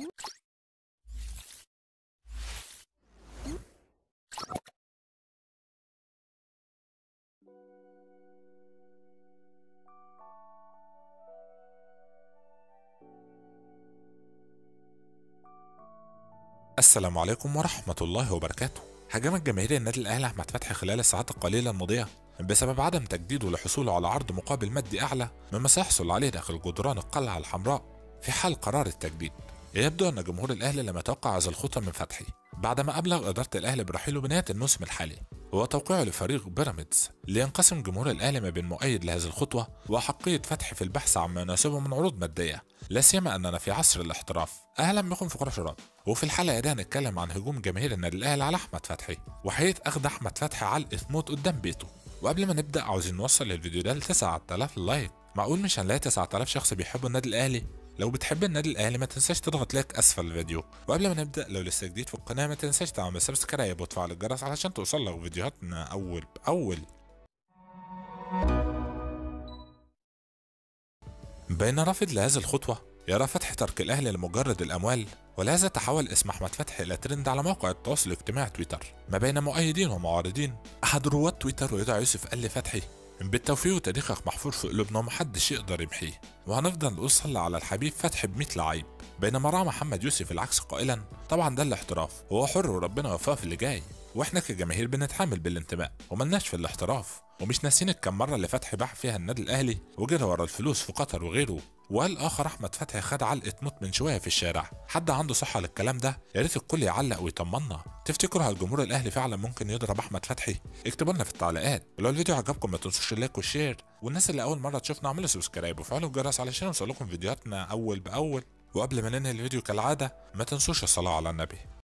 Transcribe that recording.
السلام عليكم ورحمة الله وبركاته هجمت جماهير النادي الأهلي أحمد فتحي خلال الساعات القليلة الماضية بسبب عدم تجديده لحصوله على عرض مقابل مادي أعلى مما سيحصل عليه داخل جدران القلعة الحمراء في حال قرار التجديد يبدو أن جمهور الأهلي لم يتوقع هذا الخطوة من فتحي بعدما أبلغ إدارة الأهلي برحيله بنهاية الموسم الحالي وتوقيعه لفريق بيراميدز لينقسم جمهور الأهلي ما بين مؤيد لهذه الخطوة وأحقية فتحي في البحث عن ما يناسبه من عروض مادية لا سيما أننا في عصر الاحتراف أهلا بكم في كرة شراب وفي الحلقة دي هنتكلم عن هجوم جماهير النادي الأهلي على أحمد فتحي وحقيقة أخذ أحمد فتحي علقة موت قدام بيته وقبل ما نبدأ عاوزين نوصل الفيديو ده ل 9000 لايك معقول مش هنلاقي 9000 شخص بيحبوا النادي الأهلي لو بتحب النادي الاهلي ما تنساش تضغط لايك اسفل الفيديو وقبل ما نبدا لو لسه جديد في القناه ما تنساش تعمل سبسكرايب وتفعل الجرس علشان توصل لك فيديوهاتنا اول باول بين رافض لهذه الخطوه يرى فتحي ترك الاهلي لمجرد الاموال ولهذا تحول اسم احمد فتحي الى ترند على موقع التواصل الاجتماعي تويتر ما بين مؤيدين ومعارضين احد رواد تويتر ويدعى يوسف قال لفتحي بالتوفيق وتاريخك محفور في قلوبنا ومحدش يقدر يمحيه وهنفضل نقول صلى على الحبيب فتحي ب لعيب بينما راى محمد يوسف العكس قائلا طبعا ده الاحتراف وهو حر وربنا وفاه في اللي جاي واحنا كجماهير بنتحمل بالانتماء وملناش في الاحتراف ومش ناسين الكم مره اللي فتحي باع فيها النادي الاهلي وجرى ورا الفلوس في قطر وغيره وقال اخر احمد فتحي خد علقه موت من شويه في الشارع حد عنده صحه للكلام ده يا ريت الكل يعلق ويطمنا تفتكروا الجمهور الاهلي فعلا ممكن يضرب احمد فتحي اكتبوا لنا في التعليقات ولو الفيديو عجبكم ما تنسوش اللايك والشير والناس اللي اول مره تشوفنا اعملوا سبسكرايب وفعلوا الجرس علشان يوصلكم فيديوهاتنا اول باول وقبل ما ننهي الفيديو كالعاده ما تنسوش الصلاه على النبي